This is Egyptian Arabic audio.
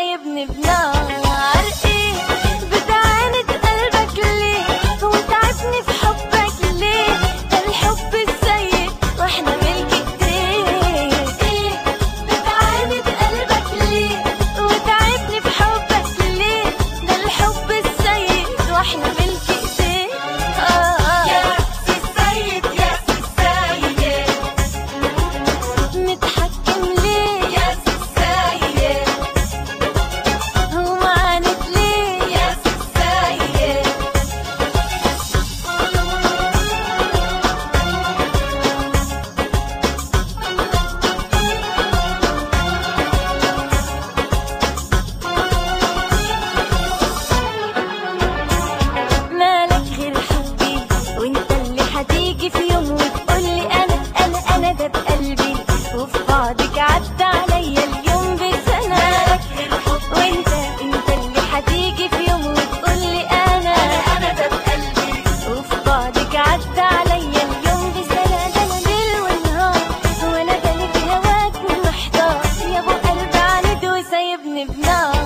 وسايبني بنار ايه بتعاند قلبك ليه وتعبني في حبك ليه ده الحب السيء واحنا ملك ايديه ايه بتعاند قلبك ليه وتعبني في حبك ليه ده الحب السيء واحنا ملك ايديه آه يا سي السيد يا سي السيد متحكم ليه يا سي السيد ومعاند ليه يا سي السيد مالك غير حبي وانت اللي هتيجي في يوم وتقولي انا انا انا ده بقلبي وفي بعدك عدى عليا اليوم بسنة مالك غير حبي وانت انت اللي هتيجي في يوم وتقولي انا أنا ده بقلبي وفي بعدك عدى عليا اليوم بسنة ده انا ليل ونهار وانا بالي في هواك محتار يا ابو قلب عند وسايبني بنار